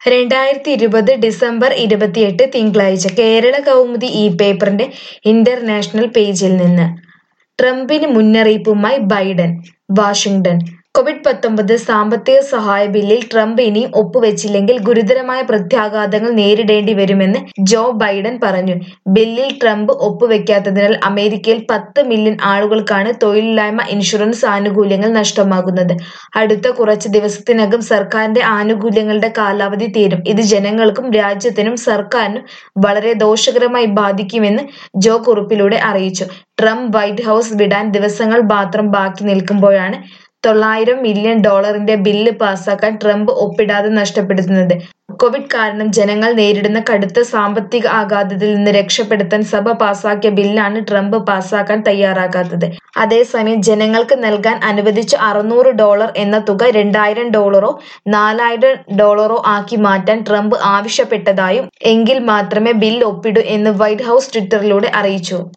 രണ്ടായിരത്തി ഇരുപത് ഡിസംബർ ഇരുപത്തിയെട്ട് തിങ്കളാഴ്ച കേരള കൗമുദി ഈ പേപ്പറിന്റെ ഇന്റർനാഷണൽ പേജിൽ നിന്ന് ട്രംപിന് മുന്നറിയിപ്പുമായി ബൈഡൻ വാഷിംഗ്ടൺ കോവിഡ് പത്തൊമ്പത് സാമ്പത്തിക സഹായ ബില്ലിൽ ട്രംപ് ഇനിയും ഒപ്പുവെച്ചില്ലെങ്കിൽ ഗുരുതരമായ പ്രത്യാഘാതങ്ങൾ നേരിടേണ്ടി വരുമെന്ന് ജോ ബൈഡൻ പറഞ്ഞു ബില്ലിൽ ട്രംപ് ഒപ്പുവെക്കാത്തതിനാൽ അമേരിക്കയിൽ പത്ത് മില്യൺ ആളുകൾക്കാണ് തൊഴിലില്ലായ്മ ഇൻഷുറൻസ് ആനുകൂല്യങ്ങൾ നഷ്ടമാകുന്നത് അടുത്ത കുറച്ച് ദിവസത്തിനകം സർക്കാരിന്റെ ആനുകൂല്യങ്ങളുടെ കാലാവധി തീരും ഇത് ജനങ്ങൾക്കും രാജ്യത്തിനും സർക്കാരിനും വളരെ ദോഷകരമായി ബാധിക്കുമെന്ന് ജോ കുറിപ്പിലൂടെ അറിയിച്ചു ട്രംപ് വൈറ്റ് ഹൗസ് വിടാൻ ദിവസങ്ങൾ മാത്രം ബാക്കി നിൽക്കുമ്പോഴാണ് തൊള്ളായിരം മില്യൺ ഡോളറിന്റെ ബില്ല് പാസാക്കാൻ ട്രംപ് ഒപ്പിടാതെ നഷ്ടപ്പെടുത്തുന്നത് കോവിഡ് കാരണം ജനങ്ങൾ നേരിടുന്ന കടുത്ത സാമ്പത്തിക ആഘാതത്തിൽ നിന്ന് രക്ഷപ്പെടുത്താൻ സഭ പാസാക്കിയ ബില്ലാണ് ട്രംപ് പാസാക്കാൻ തയ്യാറാകാത്തത് അതേസമയം ജനങ്ങൾക്ക് നൽകാൻ അനുവദിച്ച അറുന്നൂറ് ഡോളർ എന്ന തുക രണ്ടായിരം ഡോളറോ നാലായിരം ഡോളറോ ആക്കി മാറ്റാൻ ട്രംപ് ആവശ്യപ്പെട്ടതായും എങ്കിൽ മാത്രമേ ബിൽ ഒപ്പിടൂ എന്ന് വൈറ്റ് ഹൗസ് ട്വിറ്ററിലൂടെ അറിയിച്ചു